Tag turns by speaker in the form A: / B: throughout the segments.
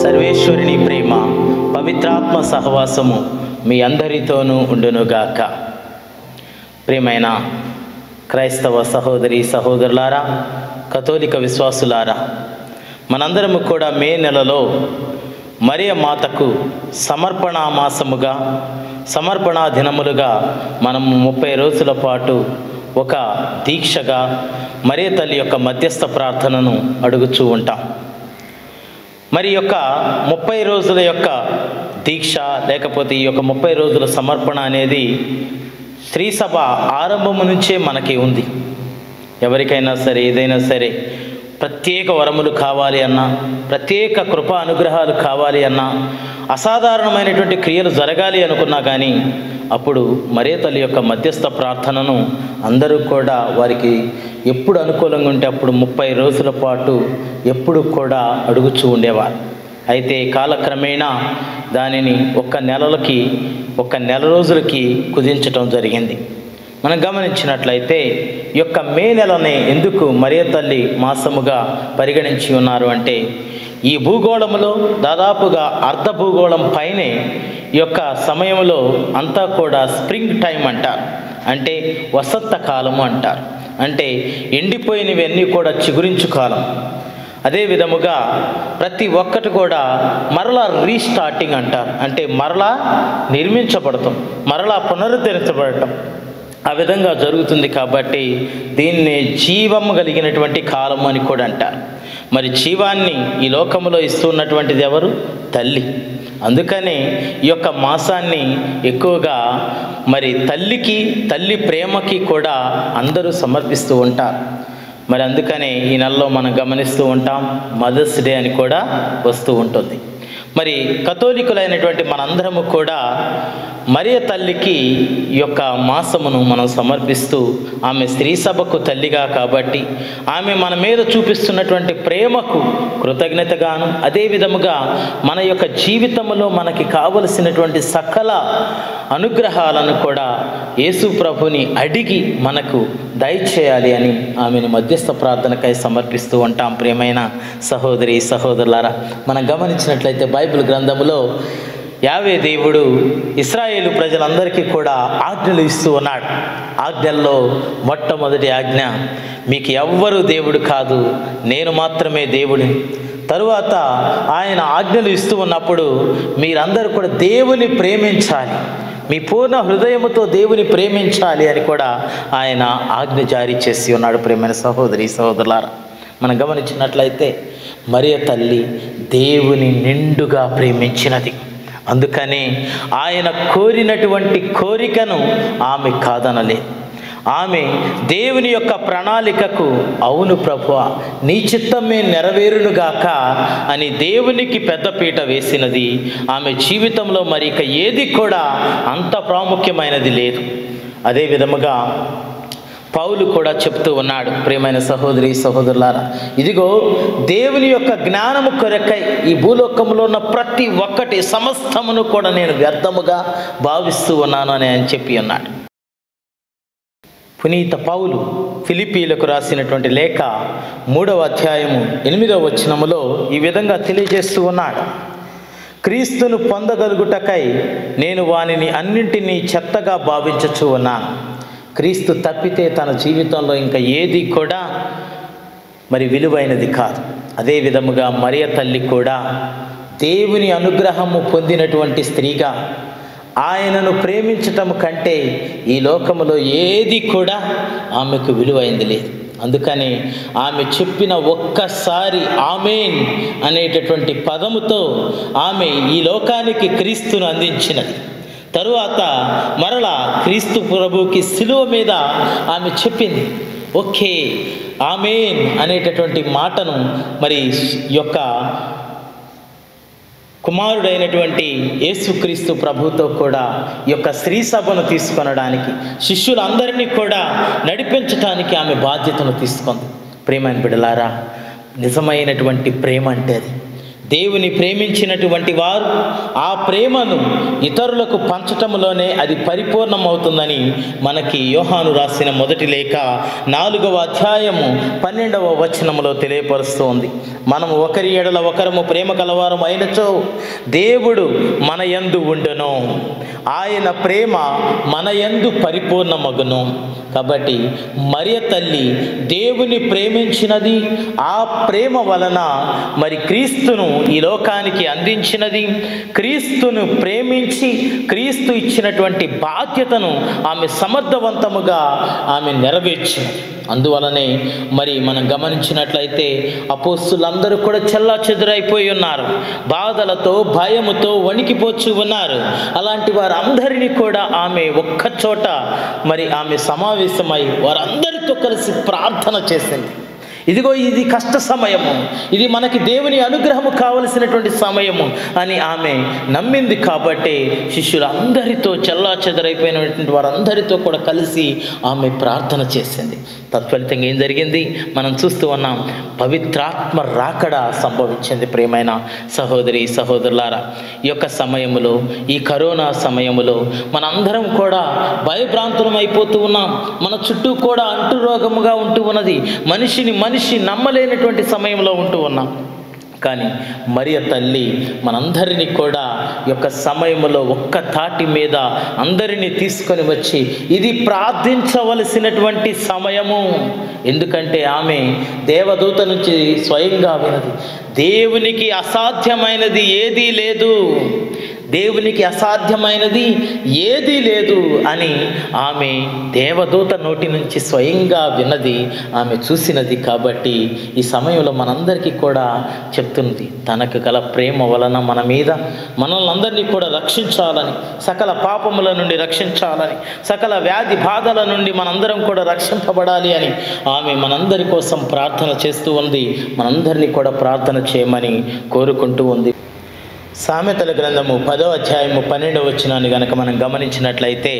A: సర్వేశ్వరుని ప్రేమ పవిత్రాత్మ సహవాసము మీ అందరితోనూ ఉండునుగాక ప్రియమైన క్రైస్తవ సహోదరి సహోదరులారా కథోలిక విశ్వాసులారా మనందరము కూడా మే నెలలో మరియ మాతకు సమర్పణా మాసముగా సమర్పణా దినములుగా మనం ముప్పై రోజుల పాటు ఒక దీక్షగా మరియ తల్లి యొక్క మధ్యస్థ ప్రార్థనను అడుగుచూ ఉంటాం మరి యొక్క ముప్పై రోజుల యొక్క దీక్ష లేకపోతే ఈ యొక్క ముప్పై రోజుల సమర్పణ అనేది స్త్రీ సభ ఆరంభము నుంచే మనకి ఉంది ఎవరికైనా సరే ఏదైనా సరే ప్రత్యేక వరములు కావాలి అన్నా ప్రత్యేక కృప అనుగ్రహాలు కావాలి అన్నా అసాధారణమైనటువంటి క్రియలు జరగాలి అనుకున్నా కానీ అప్పుడు మరే తల్లి యొక్క మధ్యస్థ ప్రార్థనను అందరూ కూడా వారికి ఎప్పుడు అనుకూలంగా ఉంటే అప్పుడు ముప్పై రోజుల పాటు ఎప్పుడు కూడా అడుగుచూ ఉండేవారు అయితే కాలక్రమేణా దానిని ఒక్క నెలలకి ఒక్క నెల రోజులకి కుదించటం జరిగింది మనం గమనించినట్లయితే ఈ యొక్క మే నెలని ఎందుకు మరియ తల్లి మాసముగా పరిగణించి ఉన్నారు అంటే ఈ భూగోళములో దాదాపుగా అర్ధ భూగోళం పైనే ఈ యొక్క సమయంలో అంతా కూడా స్ప్రింగ్ టైం అంటారు అంటే వసంత కాలము అంటారు అంటే ఎండిపోయినవన్నీ కూడా చిగురించు కాలం అదే విధముగా ప్రతి ఒక్కటి కూడా మరలా రీస్టార్టింగ్ అంటారు అంటే మరలా నిర్మించబడటం మరలా పునరుద్ధరించబడటం ఆ విధంగా జరుగుతుంది కాబట్టి దీన్ని జీవం కలిగినటువంటి కాలం అని కూడా అంటారు మరి జీవాన్ని ఈ లోకంలో ఇస్తున్నటువంటిది ఎవరు తల్లి అందుకనే ఈ యొక్క మాసాన్ని ఎక్కువగా మరి తల్లికి తల్లి ప్రేమకి కూడా అందరూ సమర్పిస్తూ ఉంటారు మరి అందుకనే ఈ నెలలో మనం గమనిస్తూ ఉంటాం మదర్స్ డే అని కూడా వస్తూ ఉంటుంది మరి కథోలికులైనటువంటి మనందరము కూడా మరియ తల్లికి ఈ యొక్క మాసమును మనం సమర్పిస్తూ ఆమె స్త్రీ సభకు తల్లిగా కాబట్టి ఆమె మన మీద చూపిస్తున్నటువంటి ప్రేమకు కృతజ్ఞతగాను అదే విధముగా మన యొక్క జీవితంలో మనకి కావలసినటువంటి సకల అనుగ్రహాలను కూడా యేసు ప్రభుని అడిగి మనకు దయచేయాలి అని ఆమెను మధ్యస్థ ప్రార్థనకై సమర్పిస్తూ ఉంటాం ప్రియమైన సహోదరి సహోదరులారా మనం గమనించినట్లయితే బైబిల్ గ్రంథములో యావే దేవుడు ఇస్రాయేలు ప్రజలందరికీ కూడా ఆజ్ఞలు ఇస్తూ ఉన్నాడు ఆజ్ఞల్లో మొట్టమొదటి ఆజ్ఞ మీకు ఎవ్వరు దేవుడు కాదు నేను మాత్రమే దేవుడిని తరువాత ఆయన ఆజ్ఞలు ఇస్తూ ఉన్నప్పుడు మీరందరూ కూడా దేవుని ప్రేమించాలి మీ పూర్ణ హృదయముతో దేవుని ప్రేమించాలి అని కూడా ఆయన ఆజ్ఞ జారీ చేసి ఉన్నాడు ప్రేమైన సహోదరి సహోదరులారా మనం గమనించినట్లయితే మరియ తల్లి దేవుని నిండుగా ప్రేమించినది అందుకని ఆయన కోరినటువంటి కోరికను ఆమె కాదనలేదు ఆమె దేవుని యొక్క ప్రణాళికకు అవును ప్రభు నీ చిత్తమే నెరవేరునుగాక అని దేవునికి పెద్దపీట వేసినది ఆమె జీవితంలో మరి ఇక ఏది కూడా అంత ప్రాముఖ్యమైనది లేదు అదే విధముగా పౌలు కూడా చెప్తూ ఉన్నాడు ప్రియమైన సహోదరి సహోదరులారా ఇదిగో దేవుని యొక్క జ్ఞానము కొరకై ఈ భూలోకంలో ఉన్న ప్రతి ఒక్కటి సమస్తమును కూడా నేను వ్యర్థముగా భావిస్తూ ఉన్నాను అని ఆయన చెప్పి ఉన్నాడు పునీత పౌలు ఫిలిపీలకు రాసినటువంటి లేఖ మూడవ అధ్యాయము ఎనిమిదవ వచనములో ఈ విధంగా తెలియజేస్తూ ఉన్నాడు క్రీస్తును పొందగలుగుటకై నేను వానిని అన్నింటినీ చెత్తగా భావించచ్చు ఉన్నాను క్రీస్తు తప్పితే తన జీవితంలో ఇంకా ఏది కూడా మరి విలువైనది కాదు అదే విధముగా మరియ తల్లి కూడా దేవుని అనుగ్రహము పొందినటువంటి స్త్రీగా ఆయనను ప్రేమించటం కంటే ఈ లోకములో ఏది కూడా ఆమెకు విలువైంది లేదు అందుకని ఆమె చెప్పిన ఒక్కసారి ఆమెన్ అనేటటువంటి పదముతో ఆమె ఈ లోకానికి క్రీస్తును అందించినది తరువాత మరలా క్రీస్తు ప్రభుకి శిలువ మీద ఆమె చెప్పింది ఓకే ఆమెన్ అనేటటువంటి మాటను మరి యొక్క కుమారుడైనటువంటి యేసుక్రీస్తు ప్రభుతో కూడా ఈ యొక్క స్త్రీ సభను తీసుకొనడానికి శిష్యులందరినీ కూడా నడిపించటానికి ఆమె బాధ్యతను తీసుకుంది ప్రేమైన బిడలారా నిజమైనటువంటి ప్రేమ అంటే అది దేవుని ప్రేమించినటువంటి వారు ఆ ప్రేమను ఇతరులకు పంచటంలోనే అది పరిపూర్ణమవుతుందని మనకి యోహాను రాసిన మొదటి లేఖ నాలుగవ అధ్యాయము పన్నెండవ వచనములో తెలియపరుస్తోంది మనము ఒకరి ఎడల ఒకరము ప్రేమ కలవారం అయినచో దేవుడు మన యందు ఉండును ఆయన ప్రేమ మన యందు పరిపూర్ణమగును కాబట్టి మరియ తల్లి దేవుని ప్రేమించినది ఆ ప్రేమ వలన మరి క్రీస్తును ఈ లోకానికి అందించినది క్రీస్తును ప్రేమించి క్రీస్తు ఇచ్చినటువంటి బాధ్యతను ఆమె సమర్థవంతముగా ఆమె నెరవేర్చినది అందువలనే మరి మనం గమనించినట్లయితే అపోస్తులందరూ కూడా చెల్లా చెదురైపోయి ఉన్నారు బాధలతో భయముతో వణికిపోచు ఉన్నారు అలాంటి వారందరినీ కూడా ఆమె ఒక్క చోట మరి ఆమె సమావేశమై వారందరితో కలిసి ప్రార్థన చేసింది ఇదిగో ఇది కష్ట సమయము ఇది మనకి దేవుని అనుగ్రహము కావలసినటువంటి సమయము అని ఆమె నమ్మింది కాబట్టి శిష్యులందరితో చెల్లా చెదరైపోయినటువంటి వారందరితో కూడా కలిసి ఆమె ప్రార్థన చేసింది తత్ఫలితంగా ఏం జరిగింది మనం చూస్తూ ఉన్నాం పవిత్రాత్మ రాకడ సంభవించింది ప్రియమైన సహోదరి సహోదరులారా ఈ యొక్క సమయములో ఈ కరోనా సమయములో మనందరం కూడా భయభ్రాంతులం అయిపోతూ ఉన్నాం మన చుట్టూ కూడా అంటు రోగముగా ఉంటూ ఉన్నది మనిషిని మనిషి నమ్మలేనటువంటి సమయంలో ఉంటూ ఉన్నాం కానీ మరియ తల్లి మనందరినీ కూడా ఈ యొక్క సమయంలో ఒక్క తాటి మీద అందరినీ తీసుకొని వచ్చి ఇది ప్రార్థించవలసినటువంటి సమయము ఎందుకంటే ఆమె దేవదూత నుంచి స్వయంగా వినది దేవునికి అసాధ్యమైనది ఏదీ లేదు దేవునికి అసాధ్యమైనది ఏదీ లేదు అని ఆమె దేవదూత నోటి నుంచి స్వయంగా విన్నది ఆమె చూసినది కాబట్టి ఈ సమయంలో మనందరికీ కూడా చెప్తున్నది తనకు గల ప్రేమ వలన మన మీద మనల్ని అందరినీ కూడా రక్షించాలని సకల పాపముల నుండి రక్షించాలని సకల వ్యాధి బాధల నుండి మనందరం కూడా రక్షింపబడాలి అని ఆమె మనందరి కోసం ప్రార్థన చేస్తూ ఉంది మనందరినీ కూడా ప్రార్థన చేయమని కోరుకుంటూ ఉంది సామెతల గ్రంథము పదో అధ్యాయము పన్నెండవ వచ్చినాన్ని గనక మనం గమనించినట్లయితే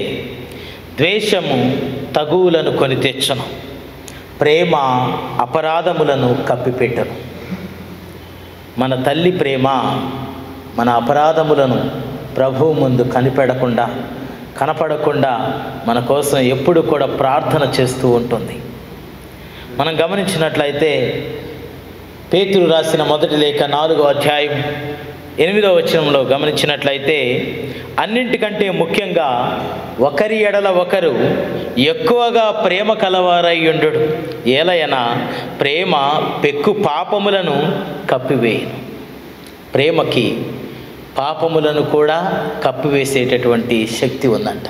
A: ద్వేషము తగువులను కొని తెచ్చను ప్రేమ అపరాధములను కప్పిపెట్టను మన తల్లి ప్రేమ మన అపరాధములను ప్రభువు ముందు కనిపెడకుండా కనపడకుండా మన కోసం ఎప్పుడు కూడా ప్రార్థన చేస్తూ ఉంటుంది మనం గమనించినట్లయితే పేతురు రాసిన మొదటి లేఖ నాలుగో అధ్యాయం ఎనిమిదవ వచనంలో గమనించినట్లయితే అన్నింటికంటే ముఖ్యంగా ఒకరి ఎడల ఒకరు ఎక్కువగా ప్రేమ కలవారయ్యుండు ఏలయన ప్రేమ పెక్కు పాపములను కప్పివేయను ప్రేమకి పాపములను కూడా కప్పివేసేటటువంటి శక్తి ఉందంట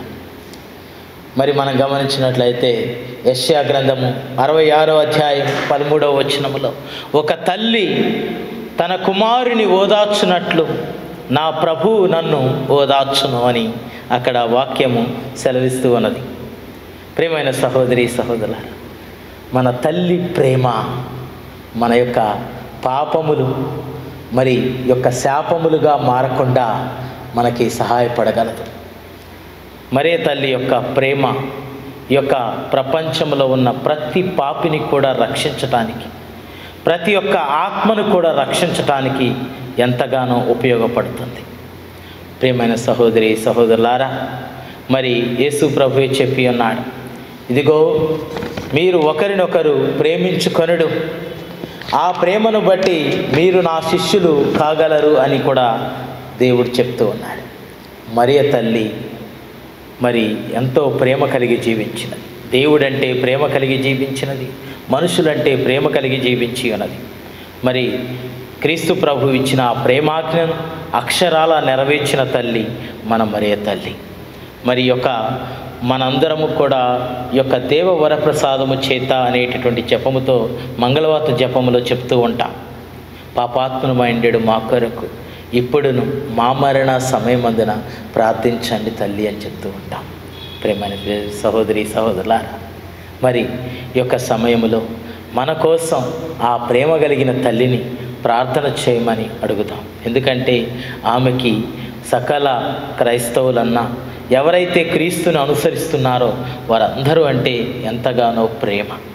A: మరి మనం గమనించినట్లయితే యశ్యా గ్రంథము అరవై ఆరో అధ్యాయం పదమూడవ వచనములో ఒక తల్లి తన కుమారుని ఓదార్చున్నట్లు నా ప్రభువు నన్ను ఓదార్చును అని అక్కడ వాక్యము సెలవిస్తూ ఉన్నది ప్రేమైన సహోదరి సహోదరుల మన తల్లి ప్రేమ మన యొక్క పాపములు మరి యొక్క శాపములుగా మారకుండా మనకి సహాయపడగలదు మరే తల్లి యొక్క ప్రేమ ఈ యొక్క ప్రపంచంలో ఉన్న ప్రతి పాపిని కూడా రక్షించటానికి ప్రతి ఒక్క ఆత్మను కూడా రక్షించటానికి ఎంతగానో ఉపయోగపడుతుంది ప్రియమైన సహోదరి సహోదరులారా మరి యేసు ప్రభువే చెప్పి ఉన్నాడు ఇదిగో మీరు ఒకరినొకరు ప్రేమించుకొనుడు ఆ ప్రేమను బట్టి మీరు నా శిష్యులు కాగలరు అని కూడా దేవుడు చెప్తూ ఉన్నాడు మరియ తల్లి మరి ఎంతో ప్రేమ కలిగి జీవించినది దేవుడంటే ప్రేమ కలిగి జీవించినది మనుషులంటే ప్రేమ కలిగి జీవించి ఉన్నది మరి క్రీస్తు ప్రభు ఇచ్చిన ఆ ప్రేమాజ్ఞను అక్షరాల నెరవేర్చిన తల్లి మన మరియ తల్లి మరి యొక్క మనందరము కూడా ఈ యొక్క దేవ వరప్రసాదము చేత అనేటటువంటి జపముతో మంగళవార్త జపములో చెప్తూ ఉంటాం పాపాత్మనమైండెడు మా కొరకు ఇప్పుడును మా మరణ సమయమందున ప్రార్థించండి తల్లి అని చెప్తూ ఉంటాం ప్రేమైన సహోదరి సహోదరులారా మరి ఈ యొక్క సమయంలో మన కోసం ఆ ప్రేమ కలిగిన తల్లిని ప్రార్థన చేయమని అడుగుతాం ఎందుకంటే ఆమెకి సకల క్రైస్తవులన్నా ఎవరైతే క్రీస్తుని అనుసరిస్తున్నారో వారందరూ అంటే ఎంతగానో ప్రేమ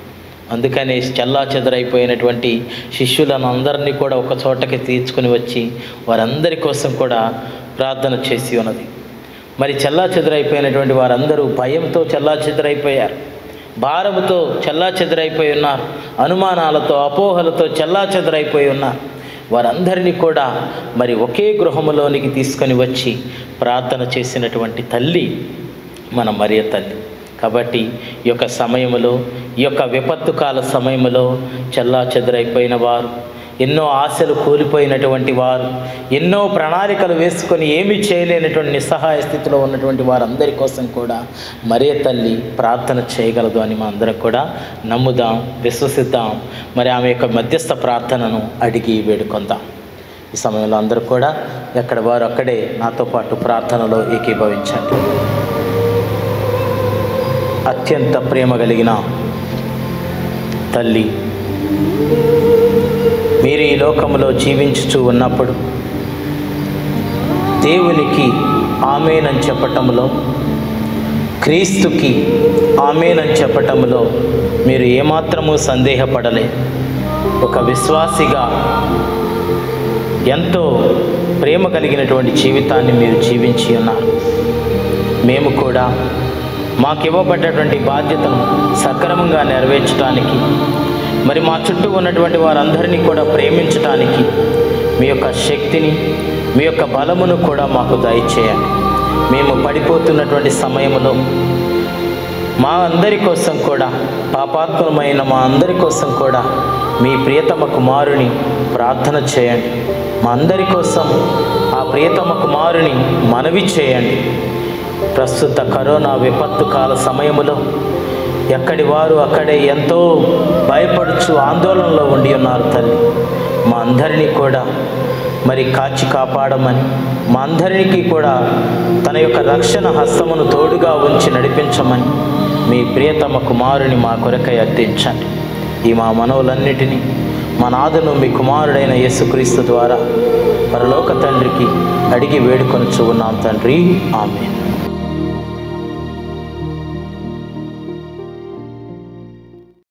A: అందుకని చల్లా చెదరైపోయినటువంటి శిష్యులను అందరినీ కూడా ఒక చోటకి తీర్చుకుని వచ్చి వారందరి కోసం కూడా ప్రార్థన చేసి ఉన్నది మరి చల్లా చెదరైపోయినటువంటి వారందరూ భయంతో చల్లా చెదరైపోయారు భారముతో చల్లా చెదరైపోయి ఉన్నారు అనుమానాలతో అపోహలతో చల్లా చెదరైపోయి ఉన్నారు వారందరినీ కూడా మరి ఒకే గృహములోనికి తీసుకొని వచ్చి ప్రార్థన చేసినటువంటి తల్లి మన మరియ తల్లి కాబట్టి ఈ యొక్క సమయంలో ఈ యొక్క విపత్తు కాల సమయంలో చల్లా చెదరైపోయిన వారు ఎన్నో ఆశలు కూలిపోయినటువంటి వారు ఎన్నో ప్రణాళికలు వేసుకొని ఏమీ చేయలేనటువంటి నిస్సహాయ స్థితిలో ఉన్నటువంటి వారందరి కోసం కూడా మరే తల్లి ప్రార్థన చేయగలదు అని మా అందరం కూడా నమ్ముదాం విశ్వసిద్దాం మరి ఆమె యొక్క మధ్యస్థ ప్రార్థనను అడిగి వేడుకొందాం ఈ సమయంలో అందరూ కూడా ఎక్కడ వారు అక్కడే నాతో పాటు ప్రార్థనలో ఏకీభవించండి అత్యంత ప్రేమ కలిగిన తల్లి మీరు ఈ లోకంలో జీవించుచూ ఉన్నప్పుడు దేవునికి ఆమెనని చెప్పటంలో క్రీస్తుకి ఆమెనని చెప్పటంలో మీరు ఏమాత్రము సందేహపడలే ఒక విశ్వాసిగా ఎంతో ప్రేమ కలిగినటువంటి జీవితాన్ని మీరు జీవించి ఉన్నారు మేము కూడా మాకు ఇవ్వబడ్డటువంటి బాధ్యతను సక్రమంగా నెరవేర్చడానికి మరి మా చుట్టూ ఉన్నటువంటి వారందరినీ కూడా ప్రేమించటానికి మీ యొక్క శక్తిని మీ యొక్క బలమును కూడా మాకు దయచేయండి మేము పడిపోతున్నటువంటి సమయంలో మా అందరి కోసం కూడా పాపాత్మమైన మా అందరి కోసం కూడా మీ ప్రియతమ కుమారుని ప్రార్థన చేయండి మా అందరి కోసం ఆ ప్రియతమ కుమారుని మనవి చేయండి ప్రస్తుత కరోనా విపత్తు కాల సమయములో ఎక్కడి వారు అక్కడే ఎంతో భయపడుచు ఆందోళనలో ఉండి ఉన్నారు తల్లి మా అందరినీ కూడా మరి కాచి కాపాడమని మా అందరికీ కూడా తన యొక్క రక్షణ హస్తమును తోడుగా ఉంచి నడిపించమని మీ ప్రియతమ కుమారుని మా కొరకై అర్థించండి ఈ మా మనవులన్నిటినీ మా నాదును మీ కుమారుడైన యేసుక్రీస్తు ద్వారా పరలోక తండ్రికి అడిగి వేడుకొని ఉన్నాం తండ్రి ఆమె